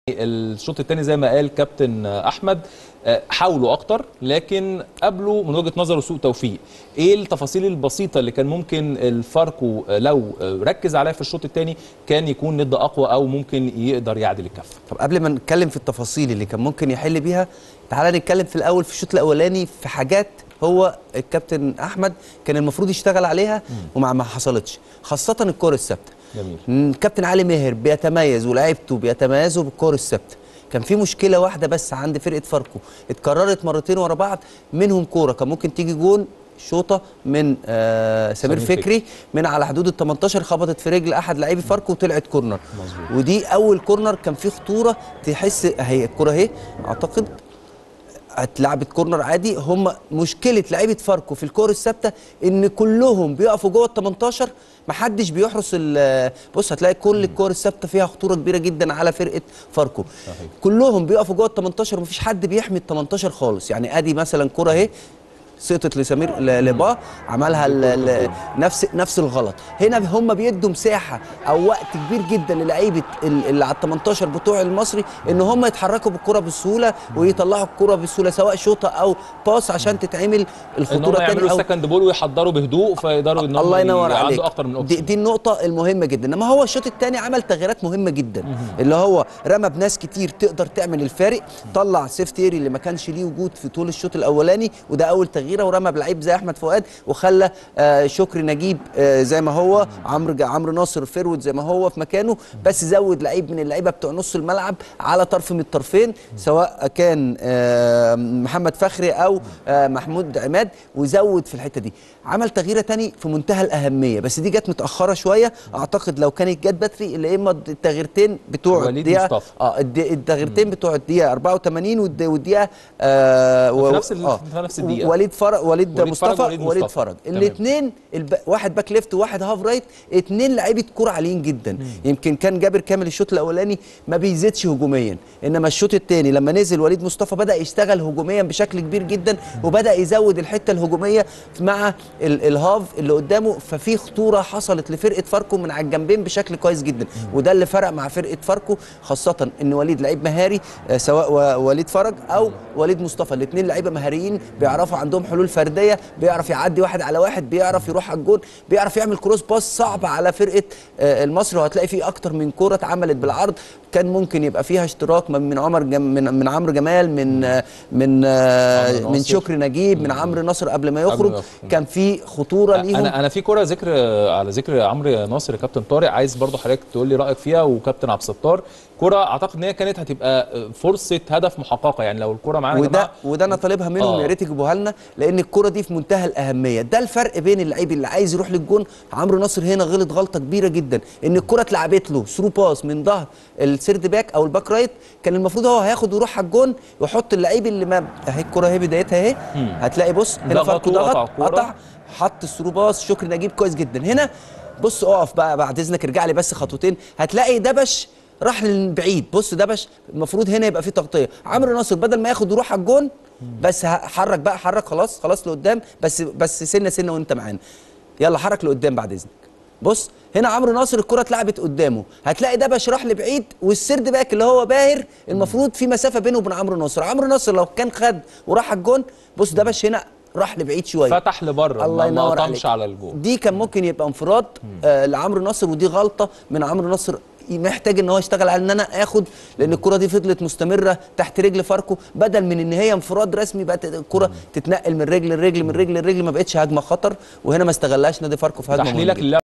الشوط الثاني زي ما قال كابتن احمد آه، حاولوا اكتر لكن قابلوا من وجهه نظره سوء توفيق ايه التفاصيل البسيطه اللي كان ممكن الفاركو آه، لو آه، ركز عليها في الشوط الثاني كان يكون ند اقوى او ممكن يقدر يعدل الكفه طب قبل ما نتكلم في التفاصيل اللي كان ممكن يحل بيها تعالى نتكلم في الاول في الشوط الاولاني في حاجات هو الكابتن احمد كان المفروض يشتغل عليها وما ما حصلتش خاصه الكور الثابته جميل م، كابتن علي ماهر بيتميز ولاعيبته بيتميزوا بالكور الثابته كان في مشكله واحده بس عند فرقه فاركو اتكررت مرتين ورا بعض منهم كوره كان ممكن تيجي جون شوطه من آه سمير سمير فكري. فكري من على حدود ال 18 خبطت في رجل احد لاعبي فاركو وطلعت كورنر مظبوط. ودي اول كورنر كان فيه خطوره تحس اهي الكوره اهي اعتقد اتلعبت كورنر عادي هم مشكله لعيبه فاركو في الكور الثابته ان كلهم بيقفوا جوه ال 18 محدش بيحرس ال- بص هتلاقي كل الكور الثابته فيها خطوره كبيره جدا على فرقه فاركو صحيح. كلهم بيقفوا جوه ال 18 ومفيش حد بيحمي ال 18 خالص يعني ادي مثلا كوره اهي سقطت لسمير ل- لبا عملها ال- ال- نفس نفس الغلط هنا هم بيدوا مساحه او وقت كبير جدا للعيبه ال- اللي على ال 18 بتوع المصري ان هم يتحركوا بالكره بسهوله ويطلعوا الكره بسهوله سواء شوطه او باص عشان تتعمل ان هم الخطوره يعملوا تاني او السكند بول ويحضروا بهدوء فيقدروا ان هم الله ينور عليك عنده اكتر من دي, اوبشن دي النقطة المهمة جدا انما هو الشوط الثاني عمل تغييرات مهمة جدا اللي هو رمى بناس كتير تقدر تعمل الفارق طلع سيف تيري اللي ما كانش ليه وجود في طول الشوط الاولاني وده اول تغييره ورمى بلعيب زي احمد فؤاد وخلى آه شكري نجيب آه زي ما هو عمرو جا- عمرو ناصر فيرود زي ما هو في مكانه بس زود لعيب من اللعيبه بتوع نص الملعب على طرف من الطرفين سواء كان آه محمد فخري او آه محمود عماد وزود في الحته دي عمل تغييره تاني في منتهى الاهميه بس دي جت متاخره شويه اعتقد لو كانت جت بدري اللي اما التغييرتين بتوع وليد الدقيقه مصطفى. اه الد- التغييرتين بتوع الدقيقه 84 والد- والدقيقه آه في نفس ال- في نفس الدقيقة. وليد فرج وليد, وليد مصطفى فرج وليد وليد مصطفى. فرج تمام. الاثنين الب... واحد باك ليفت وواحد هاف رايت اثنين لعيبه كوره عاليين جدا يمكن كان جابر كامل الشوط الاولاني ما بيزيدش هجوميا انما الشوط الثاني لما نزل وليد مصطفى بدا يشتغل هجوميا بشكل كبير جدا وبدا يزود الحته الهجوميه مع ال... الهاف اللي قدامه ففي خطوره حصلت لفرقه فاركو من على الجنبين بشكل كويس جدا وده اللي فرق مع فرقه فاركو خاصه ان وليد لعيب مهاري آه، سواء و- وليد فرج او وليد مصطفى الاثنين لعيبه مهاريين بيعرفوا عندهم حلول فرديه بيعرف يعدي واحد على واحد بيعرف يروح على الجون بيعرف يعمل كروس باس صعب على فرقه آه، المصري وهتلاقي فيه اكتر من كوره اتعملت بالعرض كان ممكن يبقى فيها اشتراك من من عمر جم من من عمرو جمال من آه، من آه، عمرو من ناصر. شكري نجيب من عمرو ناصر قبل ما يخرج يخرج. كان في خطوره ليهم انا انا في كوره ذكر على ذكر عمرو ناصر يا كابتن طارق عايز برضو حضرتك تقول لي رايك فيها وكابتن عبد الستار كوره اعتقد ان هي كانت هتبقى فرصه هدف محققه يعني لو الكوره معانا يا وده جماعه وده انا طالبها منهم آه. يا ريت يجيبوها لنا لان الكره دي في منتهى الاهميه ده الفرق بين اللعيب اللي عايز يروح للجون عمرو ناصر هنا غلط غلطه كبيره جدا ان الكره اتلعبت له ثرو باس من ظهر السيرد باك او الباك رايت كان المفروض هو هياخد ويروح على الجون ويحط اللعيب اللي ما اهي الكره اهي بدايتها اهي هتلاقي بص هنا ضغطوا فاركو ضغط وقطع الكرة. قطع حط الثرو باس شكري نجيب كويس جدا هنا بص اقف بقى بعد اذنك ارجع لي بس خطوتين هتلاقي دبش راح للبعيد بص دبش المفروض هنا يبقى في تغطيه عمرو ناصر بدل ما ياخد ويروح على الجون بس ه- حرك بقى حرك خلاص خلاص لقدام بس بس سنه سنه وانت معانا يلا حرك لقدام بعد اذنك بص هنا عمرو ناصر الكره اتلعبت قدامه هتلاقي دبش راح لبعيد والسرد باك اللي هو باهر المفروض في مسافه بينه وبين عمرو ناصر عمرو ناصر لو كان خد وراح على الجون بص دبش هنا راح لبعيد شويه فتح لبره الله ما- ما ينور قطمش عليك على الجون دي كان ممكن يبقى انفراد آه لعمرو ناصر ودي غلطه من عمرو ناصر محتاج ان هو يشتغل على ان انا اخد لان الكره دي فضلت مستمره تحت رجل فاركو بدل من ان هي انفراد رسمي بقت الكره تتنقل من رجل لرجل من رجل لرجل ما بقتش هجمه خطر وهنا ما استغلهاش نادي فاركو في هجمه مهمة تحليلك جداً. للعب